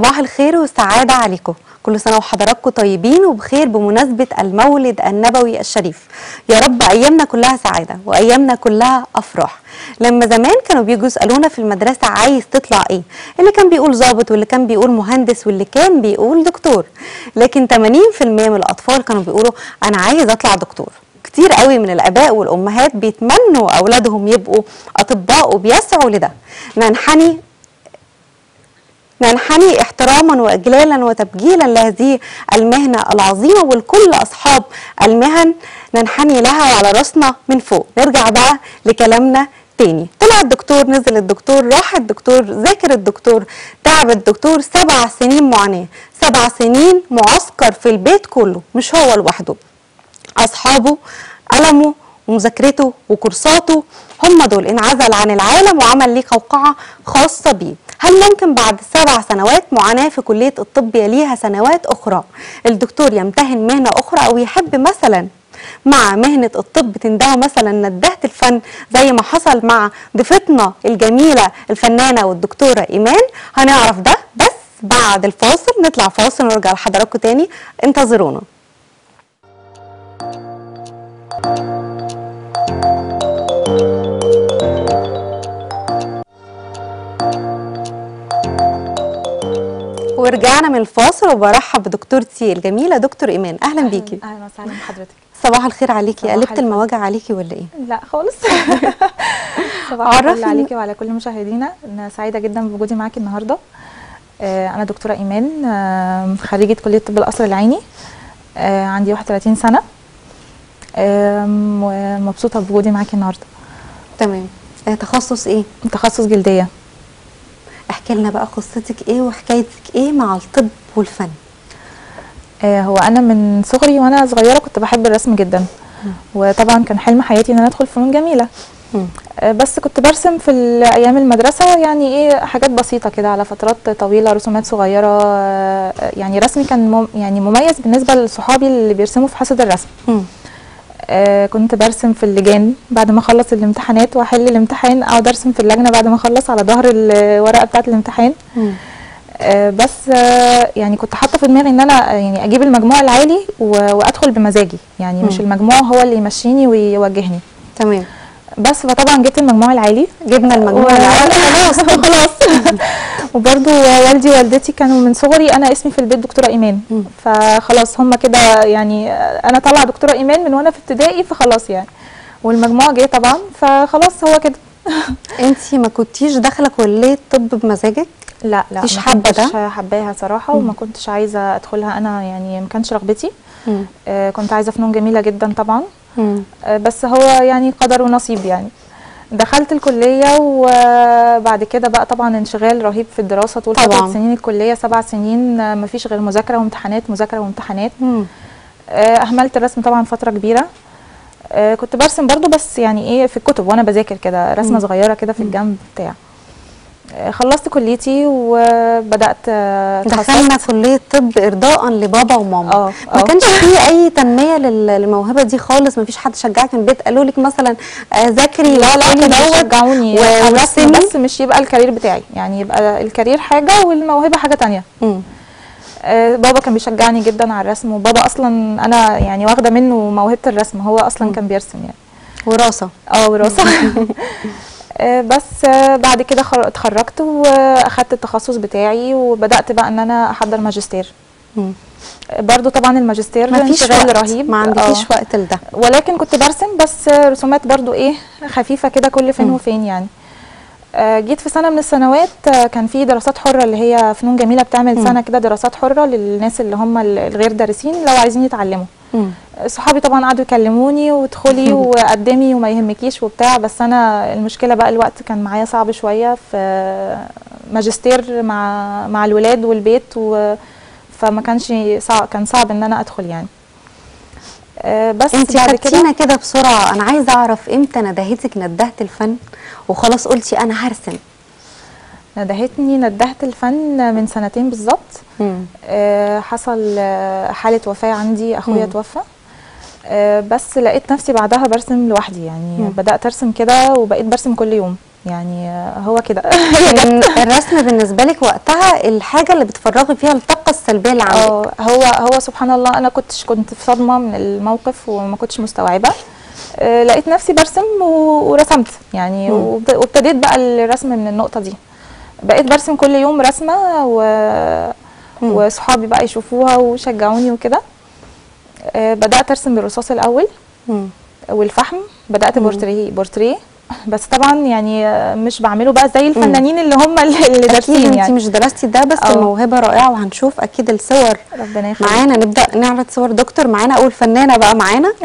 صباح الخير والسعادة عليكم كل سنة وحضراتكم طيبين وبخير بمناسبة المولد النبوي الشريف يا رب أيامنا كلها سعادة وأيامنا كلها أفراح لما زمان كانوا بيجوا يسألونا في المدرسة عايز تطلع إيه اللي كان بيقول ظابط واللي كان بيقول مهندس واللي كان بيقول دكتور لكن 80% من الأطفال كانوا بيقولوا أنا عايز أطلع دكتور كتير قوي من الاباء والامهات بيتمنوا اولادهم يبقوا اطباء وبيسعوا لده ننحني ننحني احتراما واجلالا وتبجيلا لهذه المهنه العظيمه ولكل اصحاب المهن ننحني لها وعلى راسنا من فوق نرجع بقى لكلامنا تاني طلع الدكتور نزل الدكتور راح الدكتور ذاكر الدكتور تعب الدكتور سبع سنين معاناه سبع سنين معسكر في البيت كله مش هو لوحده اصحابه قلمه ومذاكرته وكورساته هم دول انعزل عن العالم وعمل ليه قوقعه خاصه بيه هل ممكن بعد سبع سنوات معاناه في كليه الطب يليها سنوات اخرى الدكتور يمتهن مهنه اخرى او يحب مثلا مع مهنة الطب تندهه مثلا ندهة الفن زي ما حصل مع ضيفتنا الجميلة الفنانة والدكتورة إيمان هنعرف ده بس بعد الفاصل نطلع فاصل ونرجع لحضراتكم تاني انتظرونا ورجعنا من الفاصل وبرحب بدكتورتي الجميله دكتور ايمان اهلا بيكي اهلا وسهلا بحضرتك صباح الخير عليكي صباح قلبت الفل. المواجع عليكي ولا ايه لا خالص صباح الفل عرفني- عليكي وعلى كل مشاهدينا انا سعيده جدا بوجودي معاكي النهارده آه، انا دكتوره ايمان آه، خريجه كليه طب القصر العيني آه، عندي 31 سنه آم، ومبسوطه بوجودي معاكي النهارده تمام آه، تخصص ايه تخصص جلديه احكي لنا بقى قصتك ايه وحكايتك ايه مع الطب والفن آه، هو انا من صغري وانا صغيره كنت بحب الرسم جدا وطبعا كان حلم حياتي ان انا ادخل فنون جميله مم. آه، بس كنت برسم في ال- ايام المدرسه يعني ايه حاجات بسيطه كده على فترات طويله رسومات صغيره آه، يعني رسمي كان مم يعني مميز بالنسبه لصحابي اللي بيرسموا في حصه الرسم مم. آه، كنت برسم في اللجان بعد ما اخلص الامتحانات واحل الامتحان اقعد ارسم في اللجنه بعد ما اخلص على ظهر الورقه بتاعه الامتحان مم. آه، بس آه، يعني كنت حاطه في دماغي ان انا آه، يعني اجيب المجموع العالي و- وادخل بمزاجي يعني مش مم. المجموع هو اللي يمشيني ويوجهني تمام بس فطبعا جبت المجموع العالي جبنا المجموعه و- العالية. خلاص خلاص وبرضو والدي ووالدتي كانوا من صغري انا اسمي في البيت دكتوره ايمان مم. فخلاص هم كده يعني انا طالعه دكتوره ايمان من وانا في ابتدائي فخلاص يعني والمجموع جه طبعا فخلاص هو كده انتي ما كنتيش داخله كليه طب بمزاجك لا لا مش ما حابة كنتش ده؟ حباها صراحه وما كنتش عايزه ادخلها انا يعني ما كانش رغبتي مم. آه كنت عايزه فنون جميله جدا طبعا مم. آه، بس هو يعني قدر ونصيب يعني دخلت الكلية وبعد كده بقى طبعا انشغال رهيب في الدراسة طول طبعاً. فترة سنين الكلية سبع سنين آه، مفيش غير مذاكرة وامتحانات مذاكرة وامتحانات مم. آه، أهملت الرسم طبعا فترة كبيرة آه، كنت برسم برضو بس يعني ايه في الكتب وانا بذاكر كده رسمة مم. صغيرة كده في الجنب بتاع آه، خلصت كليتي وبدأت آه، دخلنا تخصصت. كليه طب ارضاء لبابا وماما اه ما اه كانش في اي تنميه لل- للموهبه دي خالص ما فيش حد شجعك من البيت قالوا لك مثلا آه، ذاكري لا لا وادخلي كانوا دوت بيشجعوني و- الرسم وارسمي. بس مش يبقى الكارير بتاعي يعني يبقى الكارير حاجه والموهبه حاجه تانية مم. آه، بابا كان بيشجعني جدا على الرسم وبابا اصلا انا يعني واخده منه موهبه الرسم هو اصلا كان بيرسم يعني وراثه اه وراثه آه، بس آه، بعد كده خر- اتخرجت واخدت التخصص بتاعي وبدات بقى ان انا احضر ماجستير مم. آه، برضو طبعا الماجستير ما فيش انشغال وقت رهيب ما عندكيش آه. وقت لده ولكن كنت برسم بس رسومات برضو ايه خفيفة كده كل فين مم. وفين يعني آه، جيت في سنة من السنوات آه، كان في دراسات حرة اللي هي فنون جميلة بتعمل مم. سنة كده دراسات حرة للناس اللي هم ال- الغير دارسين لو عايزين يتعلموا مم. آه، صحابي طبعا قعدوا يكلموني وادخلي وقدمي وما يهمكيش وبتاع بس انا المشكلة بقى الوقت كان معايا صعب شوية في ماجستير مع مع الولاد والبيت و فما كانش صعب كان صعب ان انا ادخل يعني آه، بس انت بعد كده خدتينا كده بسرعه انا عايزه اعرف امتى ندهتك ندهه الفن وخلاص قلتي انا هرسم ندهتني ندهت الفن من سنتين بالظبط مم. آه، حصل آه، حالة وفاة عندي أخويا مم. توفى آه، بس لقيت نفسي بعدها برسم لوحدي يعني مم. بدأت أرسم كده وبقيت برسم كل يوم يعني آه، هو كده هي جت كان الرسم بالنسبه لك وقتها الحاجه اللي بتفرغي فيها الطاقه السلبيه اللي عندك اه هو هو سبحان الله انا كنتش كنت في صدمه من الموقف وما كنتش مستوعبه آه، لقيت نفسي برسم و- ورسمت يعني مم. وابت- وابتديت بقى الرسم من النقطه دي بقيت برسم كل يوم رسمه و مم. وصحابي بقى يشوفوها وشجعوني وكده آه، بدات ارسم بالرصاص الاول مم. والفحم بدات مم. بورتريه بورتريه بس طبعا يعني آه، مش بعمله بقى زي الفنانين اللي هم اللي اللي اكيد دارسين انت يعني مش درستي ده بس اه. موهبه رائعه وهنشوف اكيد الصور ربنا يخليك معانا نبدا نعرض صور دكتور معانا اول فنانه بقى معانا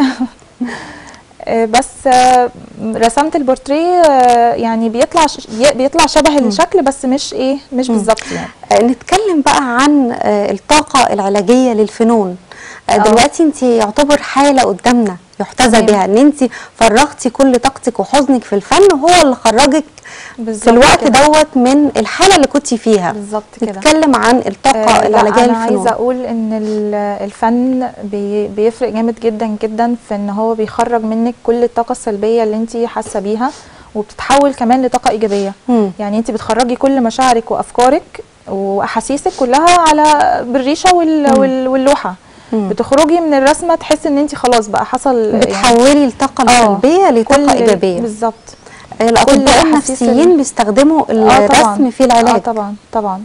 آه، بس آه، رسمت البورتريه آه، يعني بيطلع ش- ي- بيطلع شبه الشكل بس مش ايه مش مم. بالظبط يعني آه، نتكلم بقى عن آه، الطاقه العلاجيه للفنون آه، اه. دلوقتي انت يعتبر حاله قدامنا يحتذى تمام. بها ان انت فرغتي كل طاقتك وحزنك في الفن وهو اللي خرجك في بالظبط الوقت كده. دوت من الحاله اللي كنت فيها بالظبط كده نتكلم عن الطاقه آه، لا، العلاجيه انا للفنون عايزه اقول ان ال- الفن بي بيفرق جامد جدا جدا في ان هو بيخرج منك كل الطاقه السلبيه اللي انت حاسه بيها وبتتحول كمان لطاقه ايجابيه مم. يعني انت بتخرجي كل مشاعرك وافكارك واحاسيسك كلها على بالريشه وال مم. وال واللوحه مم. بتخرجي من الرسمه تحسي ان انت خلاص بقى حصل يعني بتحولي الطاقه اه، السلبيه لطاقه كل- ايجابيه بالظبط الاطباء أحاسيس النفسيين ال- بيستخدموا اه طبعا الرسم في العلاج اه طبعا طبعا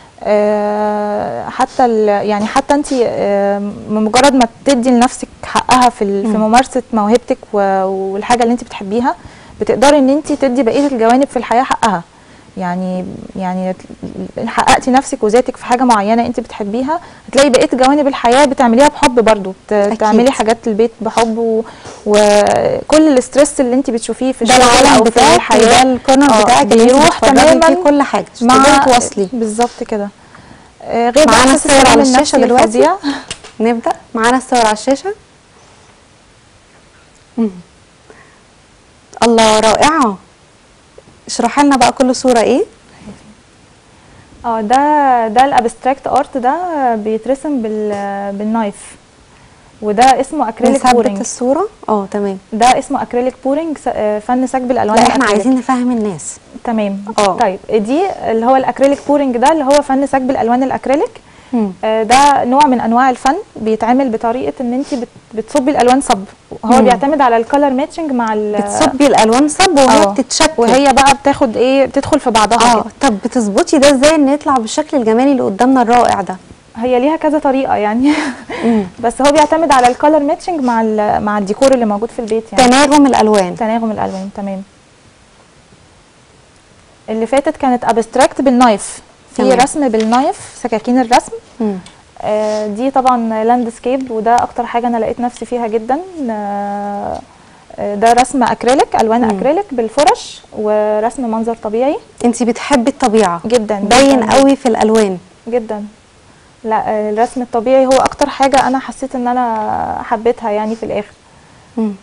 آه حتى ال- يعني حتى انت آه مجرد ما تدي لنفسك حقها في ال- في مم. ممارسه موهبتك و- والحاجه اللي انت بتحبيها بتقدري ان انت تدي بقيه الجوانب في الحياه حقها يعني يعني ت- حققتي نفسك وذاتك في حاجه معينه انت بتحبيها هتلاقي بقيه جوانب الحياه بتعمليها بحب برضو بت- أكيد. تعملي حاجات البيت بحب و- وكل الاسترس اللي انت بتشوفيه في ده الشغل العالم او في بتاعك الحياه وده الكورنر اه، بتاعك اللي انت بيروح بتفرغي تماماً فيه كل حاجه مش مع تقدري تواصلي بالظبط كده آه، غير بقى معانا إحساس الصور على السلام الشاشة النفسي دلوقتي؟ الفظيع. نبدا معانا الصور على الشاشه مم. الله رائعه اشرحي لنا بقى كل صوره ايه اه ده ده الابستراكت ارت ده بيترسم بال بالنايف وده اسمه اكريليك نثبت بورينج الصوره اه تمام ده اسمه اكريليك بورينج س- آه، فن سكب الالوان لا احنا الأكريليك. عايزين نفهم الناس تمام اه. طيب دي اللي هو الاكريليك بورينج ده اللي هو فن سكب الالوان الاكريليك مم. آه، ده نوع من انواع الفن بيتعمل بطريقه ان انت بت- بتصبي الالوان صب هو مم. بيعتمد على الكالر ماتشنج مع ال- بتصبي الالوان صب وهي اه. بتتشكل وهي بقى بتاخد ايه بتدخل في بعضها اه كده طب بتظبطي ده ازاي ان يطلع بالشكل الجمالي اللي قدامنا الرائع ده هي ليها كذا طريقه يعني مم. بس هو بيعتمد على الكالر ماتشنج مع ال- مع الديكور اللي موجود في البيت يعني تناغم الالوان تناغم الالوان تمام اللي فاتت كانت ابستراكت بالنايف في تمام. رسم بالنايف سكاكين الرسم مم. آه، دي طبعا لاندسكيب وده اكتر حاجه انا لقيت نفسي فيها جدا آه، آه، ده رسم اكريليك الوان مم. اكريليك بالفرش ورسم منظر طبيعي انت بتحبي الطبيعه جدا باين جداً قوي في الالوان جدا لا آه، الرسم الطبيعي هو اكتر حاجه انا حسيت ان انا حبيتها يعني في الاخر مم.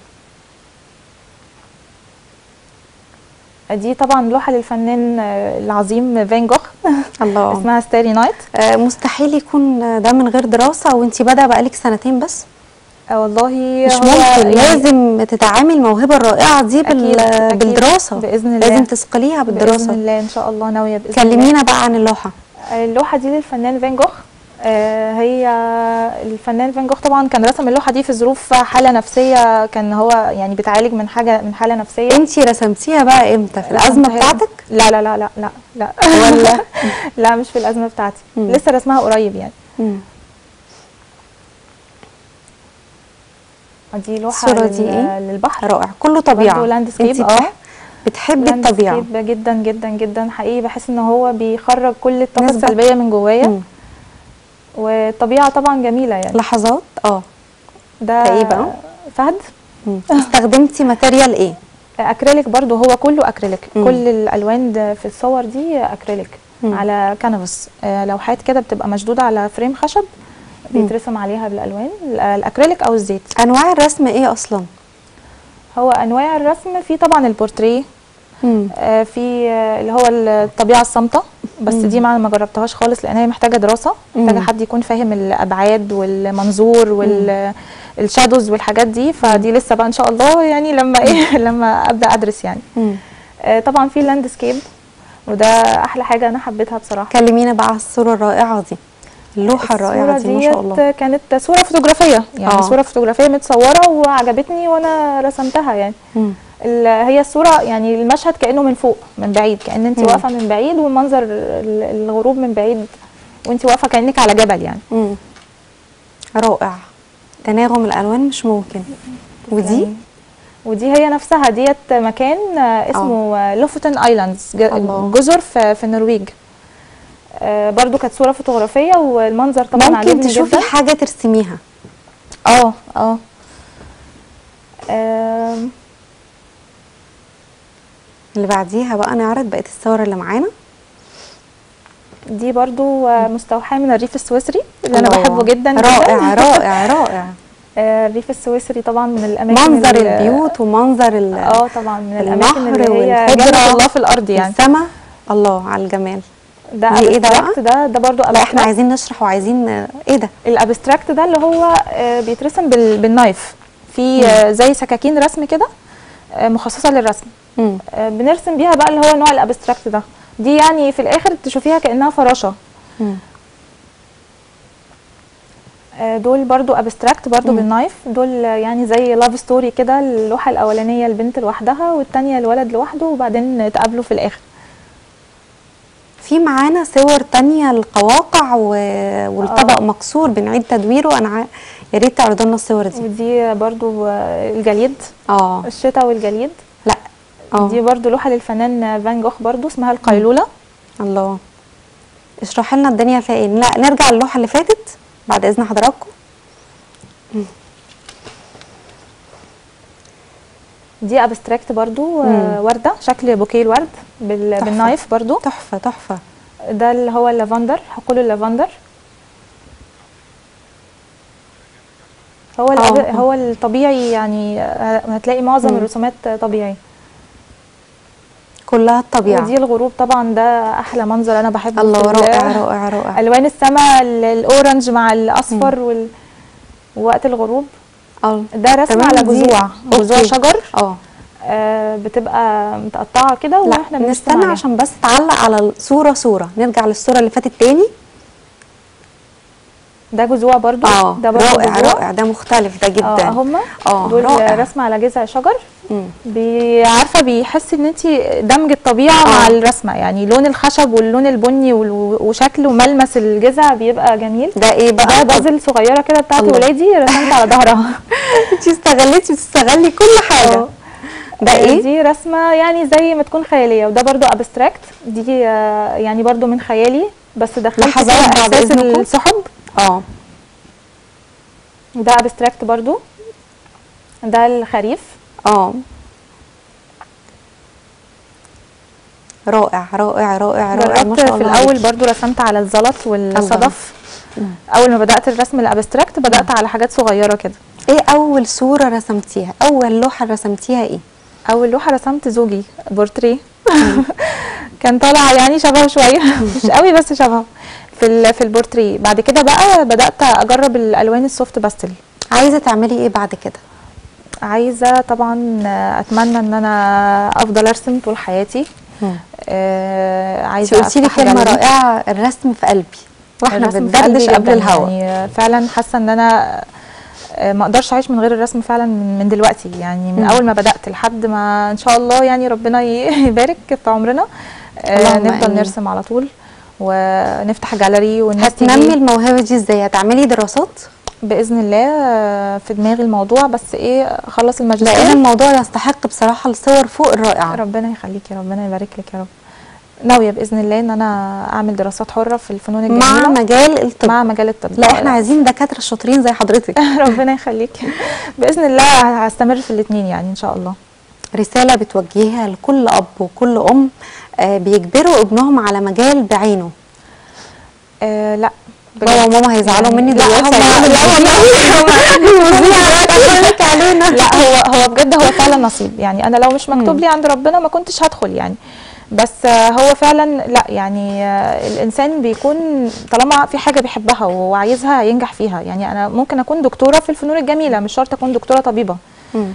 دي طبعا لوحه للفنان آه، العظيم فان جوخ الله اسمها ستاري نايت آه، مستحيل يكون ده من غير دراسة وانت بادئة بقالك سنتين بس آه، والله مش هو ممكن يعني لازم تتعامل الموهبة الرائعة دي بال... أكيد، أكيد. بالدراسة بإذن الله. لازم تثقليها باذن بالدراسة الله ان شاء الله ناويه باذن الله كلمينا بقى عن اللوحة اللوحه دي للفنان فان جوخ آه، هي الفنان فان جوخ طبعا كان رسم اللوحه دي في ظروف حاله نفسيه كان هو يعني بيتعالج من حاجه من حاله نفسيه انت رسمتيها بقى امتى في الأزمة رسمتها- بتاعتك لا لا لا لا لا لا ولا لا مش في الازمه بتاعتي مم. لسه رسمها قريب يعني مم. دي لوحه الصورة دي لل- ايه؟ للبحر رائع كله طبيعة برضه لاندسكيب، انت اه. بتح... بتحبي الطبيعة لاندسكيب جدا جدا جدا حقيقي بحس ان هو بيخرج كل الطاقه نسبة. السلبيه من جوايا مم. والطبيعه طبعا جميله يعني لحظات اه ده كئيبة، اه. فهد مم. استخدمتي ماتيريال ايه اكريليك برضو هو كله اكريليك مم. كل الالوان ده في الصور دي اكريليك مم. على كانفاس آه، لوحات كده بتبقى مشدوده على فريم خشب بيترسم عليها بالالوان ال- الاكريليك او الزيت انواع الرسم ايه اصلا هو انواع الرسم في طبعا البورتريه مم. آه، في آه، اللي هو الطبيعه الصامته بس مم. دي ما ما جربتهاش خالص لان هي محتاجه دراسه محتاجه مم. حد يكون فاهم الابعاد والمنظور والشادوز والحاجات دي فدي لسه بقى ان شاء الله يعني لما ايه لما ابدا ادرس يعني مم. آه، طبعا في اللاندسكيب وده احلى حاجه انا حبيتها بصراحه كلمينا بقى على الصوره الرائعه دي اللوحه الرائعه الصورة دي ما شاء ديت الله كانت صوره فوتوغرافيه يعني آه. صوره فوتوغرافيه متصوره وعجبتني وانا رسمتها يعني مم. ال- هي الصوره يعني المشهد كانه من فوق من بعيد كان انت مم. واقفه من بعيد ومنظر ال- الغروب من بعيد وانت واقفه كانك على جبل يعني مم. رائع تناغم الالوان مش ممكن ودي يعني ودي هي نفسها ديت مكان آه، اسمه آه، لوفتن ايلاندز ج- الله. جزر في, في النرويج آه، برضو كانت صوره فوتوغرافيه والمنظر طبعا ممكن عجبني تشوفي جدا حاجه ترسميها اه اه آم، اللي بعديها بقى نعرض بقيه الصور اللي معانا دي برضو آه، مستوحاه من الريف السويسري اللي انا الله. بحبه جدا رائع جدا رائع رائع آه، الريف السويسري طبعا من الاماكن منظر ال- البيوت ومنظر ال- اه طبعا من الاماكن النهر اللي هي والخضرة جنة الله في الارض يعني السما الله على الجمال ده دي إيه ده بقى؟ abstract ده ده برضو لا احنا abstract. عايزين نشرح وعايزين ايه ده الابستراكت ده اللي هو آه، بيترسم بال- بالنايف في آه، زي سكاكين رسم كده آه، مخصصه للرسم مم. آه، بنرسم بيها بقى اللي هو نوع الابستراكت ده دي يعني في الاخر تشوفيها كانها فراشه مم. آه، دول برضو ابستراكت برضو مم. بالنايف دول آه، يعني زي لاف ستوري كده اللوحه الاولانيه البنت لوحدها والتانية الولد لوحده وبعدين اتقابلوا في الاخر في معانا صور تانية القواقع و... والطبق آه. مكسور بنعيد تدويره انا ع... يا ريت تعرضوا لنا الصور دي ودي برضو آه، الجليد اه الشتاء والجليد لا اه دي برضو لوحه للفنان فان جوخ برضو اسمها القيلوله الله اشرحي لنا الدنيا فيها ايه لا نرجع للوحه اللي فاتت بعد اذن حضراتكم دي ابستراكت برضو مم. آه، ورده شكل بوكيه الورد بال... تحفة. بالنايف برضو تحفه تحفه ده اللي هو اللافندر حقول اللافندر هو آه. الأب... هو الطبيعي يعني آه، هتلاقي معظم مم. الرسومات طبيعي كلها الطبيعه ودي الغروب طبعا ده احلى منظر انا بحبه الله في ال- رائع رائع رائع الوان السماء ال- الاورنج مع الاصفر وال... وقت الغروب اه ده رسم تمام، على دي- جذوع جذوع أوكي. شجر اه آه بتبقى متقطعه كده لا واحنا بنرسم نستنى عليها. عشان بس تعلق على الصوره صوره نرجع للصوره اللي فاتت تاني ده جذوع برضو اه ده برضو رائع جذوع. رائع ده مختلف ده جدا اه هما اه دول رائع رسم على جذع شجر مم. بي- عارفه بيحس ان انت دمج الطبيعه آه. مع الرسمه يعني لون الخشب واللون البني وال- وشكل وملمس الجذع بيبقى جميل ده ايه بقى ده بازل صغيره كده بتاعت الله. ولادي رسمت على ظهرها انت استغلتي بتستغلي كل حاجه اه. ده ايه دي رسمه يعني زي ما تكون خياليه وده برضو ابستراكت دي آه، يعني برضو من خيالي بس دخلت لحظات فيها بعد احساس إذنكم. السحب اه ده ابستراكت برضو ده الخريف اه رائع رائع رائع رائع ما جربت شاء في الله الاول عليكي. برضو رسمت على الزلط والصدف اول ما بدات الرسم الابستراكت بدات على حاجات صغيره كده ايه اول صوره رسمتيها اول لوحه رسمتيها ايه اول لوحه رسمت زوجي بورتريه كان طالع يعني شبهه شويه مش قوي بس شبهه في ال- في البورتريه بعد كده بقى بدات اجرب الالوان السوفت باستل عايزه تعملي ايه بعد كده عايزه طبعا اتمنى ان انا افضل ارسم طول حياتي آه، انت عايزه قلتي لي أفتح كلمه جاليري. رائعه الرسم في قلبي واحنا الرسم في قلبي بندردش قبل جداً، الهوا يعني فعلا حاسه ان انا آه، ما اقدرش اعيش من غير الرسم فعلا من من دلوقتي يعني من مم. اول ما بدات لحد ما ان شاء الله يعني ربنا ي- يبارك في عمرنا آه، اللهم نفضل آمين. نرسم على طول ونفتح جاليري والناس هتنمي تيجي الموهبه دي ازاي هتعملي دراسات باذن الله آه، في دماغي الموضوع بس ايه اخلص لان الماجستير الموضوع يستحق بصراحه الصور فوق الرائعه ربنا يخليكي ربنا يبارك لك يا رب ناويه باذن الله ان انا اعمل دراسات حره في الفنون الجميله مع مجال الطب مع مجال الطب لا احنا عايزين دكاتره شاطرين زي حضرتك ربنا يخليك باذن الله هستمر في الاثنين يعني ان شاء الله رساله بتوجهيها لكل اب وكل ام آه، بيجبروا ابنهم على مجال بعينه آه لا بابا وماما هيزعلوا مني لا دلوقتي هم هيقولوا لك علينا لا هو هو بجد هو فعلا نصيب يعني انا لو مش مكتوب مم. لي عند ربنا ما كنتش هدخل يعني بس آه، هو فعلا لا يعني آه، الانسان بيكون طالما في حاجه بيحبها وعايزها ينجح فيها يعني انا ممكن اكون دكتوره في الفنون الجميله مش شرط اكون دكتوره طبيبه مم.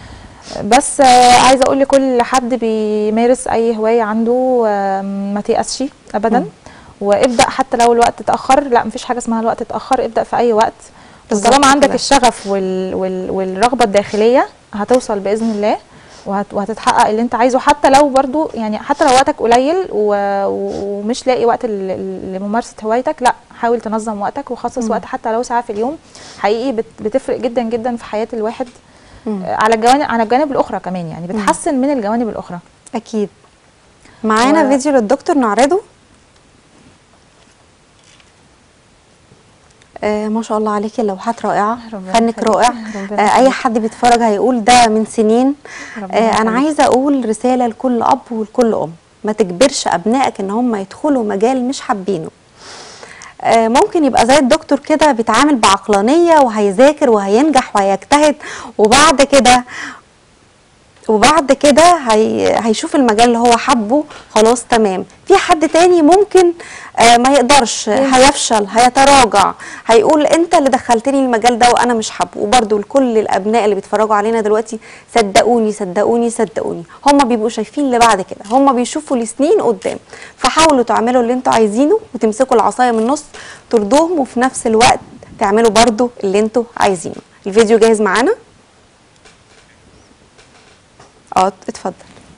بس آه، عايزه اقول لكل حد بيمارس اي هوايه عنده آه، ما تيأسش ابدا مم. وابدا حتى لو الوقت اتاخر لا مفيش حاجه اسمها الوقت اتاخر ابدا في اي وقت بالظبط وطالما عندك كده. الشغف وال وال والرغبه الداخليه هتوصل باذن الله وهت وهتتحقق اللي انت عايزه حتى لو برضو يعني حتى لو وقتك قليل و و- ومش لاقي وقت ل- ل- لممارسه هوايتك لا حاول تنظم وقتك وخصص مم. وقت حتى لو ساعه في اليوم حقيقي بت بتفرق جدا جدا في حياه الواحد مم. آه، على الجوانب على الجوانب الاخرى كمان يعني بتحسن من الجوانب الاخرى اكيد معانا و- فيديو للدكتور نعرضه آه ما شاء الله عليكي اللوحات رائعه ربنا فنك يخليك. رائع ربنا آه اي يخليك. حد بيتفرج هيقول ده من سنين ربنا آه انا يخليك. عايزه اقول رساله لكل اب ولكل ام ما تجبرش ابنائك ان هم يدخلوا مجال مش حابينه آه، ممكن يبقى زي الدكتور كده بيتعامل بعقلانيه وهيذاكر وهينجح وهيجتهد وبعد كده وبعد كده هي هيشوف المجال اللي هو حبه خلاص تمام في حد تاني ممكن آه ما يقدرش هيفشل هيتراجع هيقول انت اللي دخلتني المجال ده وانا مش حابه وبرده لكل الابناء اللي بيتفرجوا علينا دلوقتي صدقوني صدقوني صدقوني هم بيبقوا شايفين اللي بعد كده هم بيشوفوا لسنين قدام فحاولوا تعملوا اللي انتوا عايزينه وتمسكوا العصايه من النص ترضوهم وفي نفس الوقت تعملوا برده اللي انتوا عايزينه الفيديو جاهز معانا اه اتفضل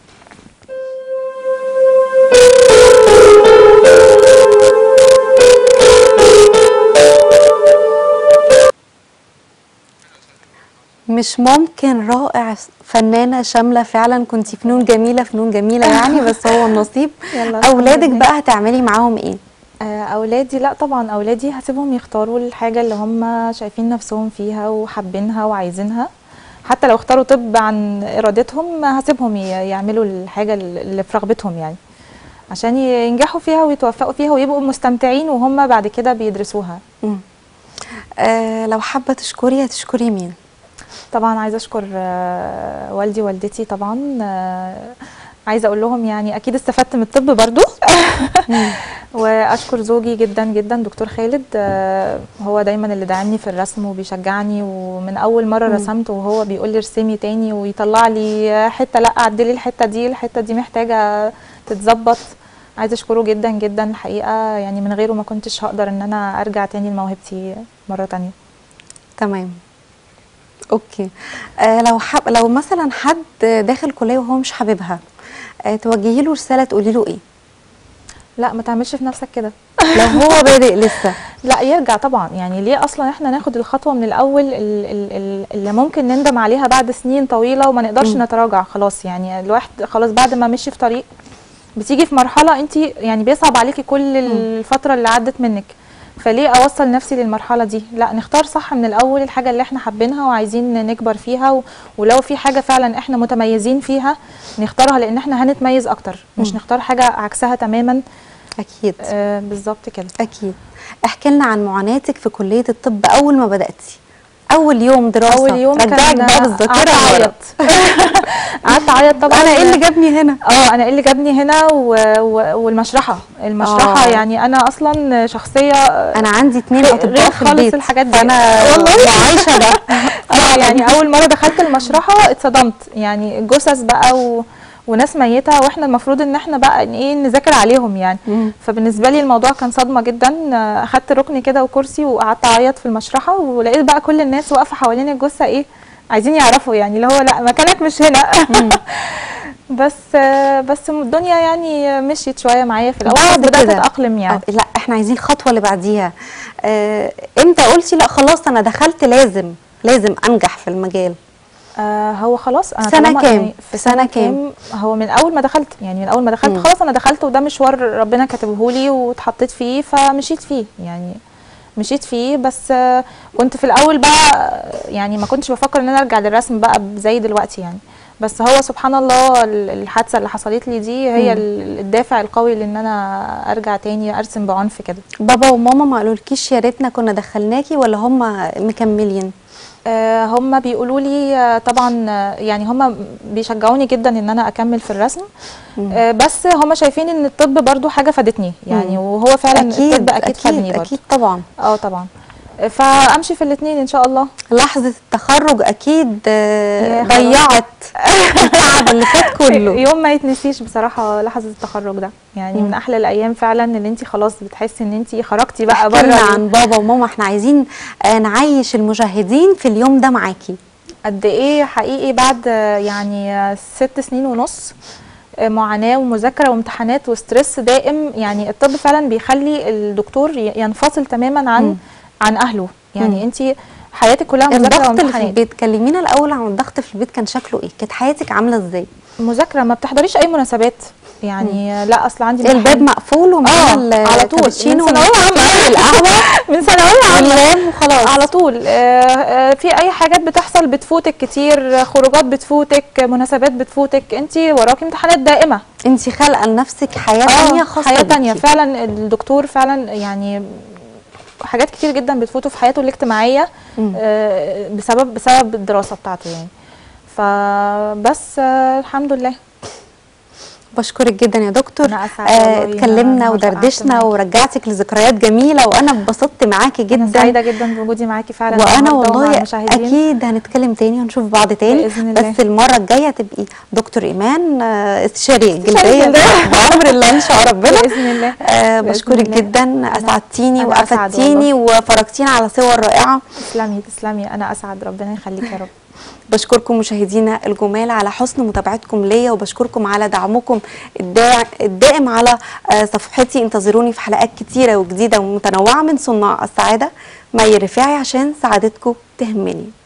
مش ممكن رائع فنانة شاملة فعلا كنتي فنون جميلة فنون جميلة يعني بس هو النصيب يلا، أولادك الحمد لله. بقى هتعملي معاهم ايه؟ آه، اولادي لا طبعا اولادي هسيبهم يختاروا الحاجه اللي هم شايفين نفسهم فيها وحابينها وعايزينها حتى لو اختاروا طب عن ارادتهم هسيبهم ي- يعملوا الحاجه اللي في رغبتهم يعني عشان ينجحوا فيها ويتوفقوا فيها ويبقوا مستمتعين وهم بعد كده بيدرسوها مم. آه لو حابة تشكري هتشكري مين؟ طبعا عايزه اشكر آه، والدي ووالدتي طبعا آه، عايزه اقول لهم يعني اكيد استفدت من الطب برضو واشكر زوجي جدا جدا دكتور خالد آه، هو دايما اللي داعمني في الرسم وبيشجعني ومن اول مره مم. رسمت وهو بيقول لي ارسمي تاني ويطلع لي حته لا عدلي الحته دي الحته دي محتاجه تتظبط عايزه اشكره جدا جدا الحقيقه يعني من غيره ما كنتش هقدر ان انا ارجع تاني لموهبتي مره تانية تمام اوكي آه لو حب لو مثلا حد داخل كلية وهو مش حاببها آه توجهي له رسالة تقولي له ايه؟ لا ما تعملش في نفسك كده لو هو بادئ لسه لا يرجع طبعا يعني ليه اصلا احنا ناخد الخطوه من الاول ال- ال- ال- اللي ممكن نندم عليها بعد سنين طويله وما نقدرش مم. نتراجع خلاص يعني الواحد خلاص بعد ما مشي في طريق بتيجي في مرحله انت يعني بيصعب عليكي كل الفتره اللي عدت منك فليه اوصل نفسي للمرحله دي لا نختار صح من الاول الحاجه اللي احنا حابينها وعايزين نكبر فيها و... ولو في حاجه فعلا احنا متميزين فيها نختارها لان احنا هنتميز اكتر مش مم. نختار حاجه عكسها تماما اكيد آه بالظبط كده اكيد احكي لنا عن معاناتك في كلية الطب اول ما بدأتي اول يوم دراسة اول يوم رجعك كان بقى بالذاكرة قعدت لورا. اعيط قعدت اعيط طبعا انا ايه اللي جابني هنا؟ اه انا ايه اللي جابني هنا و... و... والمشرحه المشرحه آه. يعني انا اصلا شخصيه انا عندي اتنين غير- اطباء غير في خالص البيت الحاجات دي. فانا والله. عايشة ده اه يعني اول مره دخلت المشرحه اتصدمت يعني جثث بقى و... وناس ميته واحنا المفروض ان احنا بقى إن ايه نذاكر عليهم يعني مم. فبالنسبه لي الموضوع كان صدمه جدا آه، اخدت ركن كده وكرسي وقعدت اعيط في المشرحه ولقيت بقى كل الناس واقفه حوالين الجثه ايه عايزين يعرفوا يعني اللي هو لا مكانك مش هنا بس آه، بس الدنيا يعني مشيت شويه معايا في الاول بعد بس بدات كده. اتاقلم يعني آه، لا احنا عايزين الخطوه اللي بعديها آه، امتى قلتي لا خلاص انا دخلت لازم لازم انجح في المجال آه هو خلاص انا سنة طالما كام؟ يعني في سنة كام؟ هو من اول ما دخلت يعني من اول ما دخلت مم. خلاص انا دخلت وده مشوار ربنا كاتبه لي واتحطيت فيه فمشيت فيه يعني مشيت فيه بس آه كنت في الاول بقى آه، يعني ما كنتش بفكر ان انا ارجع للرسم بقى زي دلوقتي يعني بس هو سبحان الله ال- الحادثه اللي حصلت لي دي هي مم. ال- الدافع القوي لان انا ارجع تاني ارسم بعنف كده بابا وماما ما قالولكيش يا ريتنا كنا دخلناكي ولا هم مكملين آه، هم بيقولوا لي آه، طبعا آه، يعني هم بيشجعوني جدا ان انا اكمل في الرسم مم. آه، بس هم شايفين ان الطب برضو حاجه فادتني يعني مم. وهو فعلا الطب اكيد, فادني برضو اكيد طبعا اه طبعا فامشي في الاثنين ان شاء الله لحظه التخرج اكيد آه، يا خلاص. ضيعت التعب اللي فات كله يوم ما يتنسيش بصراحه لحظه التخرج ده يعني مم. من احلى الايام فعلا اللي انت خلاص بتحسي ان انت خرجتي بقى احكي لنا بره عن بابا وماما احنا عايزين آه، نعيش المشاهدين في اليوم ده معاكي قد ايه حقيقي بعد آه، يعني آه، ست سنين ونص آه، معاناة ومذاكرة وامتحانات وستريس دائم يعني الطب فعلا بيخلي الدكتور ي- ينفصل تماما عن مم. عن اهله مم. يعني انت حياتك كلها مذاكرة الضغط اللي في وامتحانات البيت كلمينا الاول عن الضغط في البيت كان شكله ايه كانت حياتك عامله ازاي مذاكرة ما بتحضريش اي مناسبات يعني آه، لا اصل عندي الباب امتحان. مقفول ومن اه ال- على طول كابتشينو من ثانوية عامة القهوه من ثانوية عامة وننام وخلاص على طول آه، آه، في اي حاجات بتحصل بتفوتك كتير آه، خروجات بتفوتك آه، مناسبات بتفوتك انت وراكي امتحانات دائمه انت خالقه لنفسك حياه اه تانية خاصه حياه تانية بيكي. فعلا الدكتور فعلا يعني حاجات كتير جدا بتفوته في حياته الاجتماعيه مم. آه، بسبب بسبب الدراسه بتاعته يعني فبس آه، الحمد لله بشكرك جدا يا دكتور أنا أسعد آه، والله إن أنا اتكلمنا النهاردة قعدت ودردشنا معاكي. ورجعتك لذكريات جميله وانا اتبسطت معاكي انا جدا سعيده جدا بوجودي معاكي فعلا وانا النهاردة ومع والله المشاهدين. اكيد هنتكلم تاني ونشوف بعض تاني بإذن الله. بس المره الجايه تبقي دكتور ايمان آه، استشاري استشاري جلديه جلدية. بامر الله ان شاء ربنا باذن الله آه بإذن بشكرك الله. جدا أنا- اسعدتيني أنا أسعد وافدتيني وفرجتينا على صور رائعه تسلمي تسلمي انا اسعد ربنا يخليك يا رب بشكركم مشاهدينا الجمال على حسن متابعتكم ليا وبشكركم على دعمكم الدا- الدائم على آه، صفحتي انتظروني في حلقات كتيرة وجديدة ومتنوعة من صناع السعادة مي رفاعي عشان سعادتكم تهمني